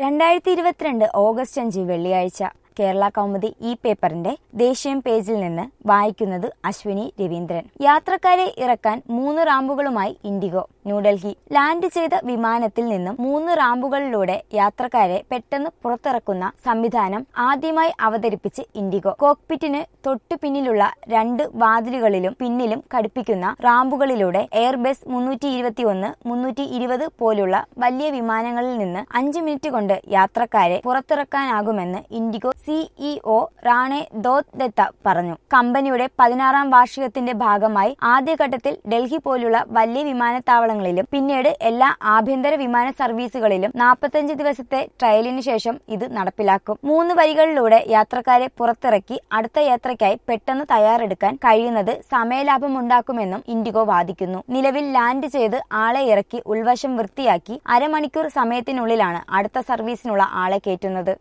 രണ്ടായിരത്തി ഇരുപത്തിരണ്ട് ഓഗസ്റ്റ് അഞ്ച് വെള്ളിയാഴ്ച കേരള കൗമുദി ഈ പേപ്പറിന്റെ ദേശീയം പേജിൽ നിന്ന് വായിക്കുന്നത് അശ്വിനി രവീന്ദ്രൻ യാത്രക്കാരെ ഇറക്കാൻ മൂന്ന് റാമ്പുകളുമായി ഇൻഡിഗോ ന്യൂഡൽഹി ലാൻഡ് ചെയ്ത വിമാനത്തിൽ നിന്നും മൂന്ന് റാമ്പുകളിലൂടെ യാത്രക്കാരെ പെട്ടെന്ന് പുറത്തിറക്കുന്ന സംവിധാനം ആദ്യമായി അവതരിപ്പിച്ച് ഇൻഡിഗോ കോക്പിറ്റിന് തൊട്ടു പിന്നിലുള്ള രണ്ട് വാതിലുകളിലും പിന്നിലും ഘടിപ്പിക്കുന്ന റാമ്പുകളിലൂടെ എയർബസ് മുന്നൂറ്റി ഇരുപത്തി ഒന്ന് മുന്നൂറ്റി ഇരുപത് പോലുള്ള വലിയ വിമാനങ്ങളിൽ നിന്ന് അഞ്ച് മിനിറ്റ് കൊണ്ട് യാത്രക്കാരെ പുറത്തിറക്കാനാകുമെന്ന് ഇൻഡിഗോ സിഇഒ റാണെ ദോത് ദത്ത പറഞ്ഞു കമ്പനിയുടെ പതിനാറാം വാർഷികത്തിന്റെ ഭാഗമായി ആദ്യഘട്ടത്തിൽ ഡൽഹി പോലുള്ള വലിയ വിമാനത്താവളങ്ങളിലും പിന്നീട് എല്ലാ ആഭ്യന്തര വിമാന സർവീസുകളിലും നാൽപ്പത്തഞ്ച് ദിവസത്തെ ട്രയലിന് ശേഷം ഇത് നടപ്പിലാക്കും മൂന്ന് വരികളിലൂടെ യാത്രക്കാരെ പുറത്തിറക്കി അടുത്ത യാത്രയ്ക്കായി പെട്ടെന്ന് തയ്യാറെടുക്കാൻ കഴിയുന്നത് സമയലാഭമുണ്ടാക്കുമെന്നും ഇൻഡിഗോ വാദിക്കുന്നു നിലവിൽ ലാൻഡ് ചെയ്ത് ആളെ ഇറക്കി ഉൾവശം വൃത്തിയാക്കി അരമണിക്കൂർ സമയത്തിനുള്ളിലാണ് അടുത്ത സർവീസിനുള്ള ആളെ കയറ്റുന്നത്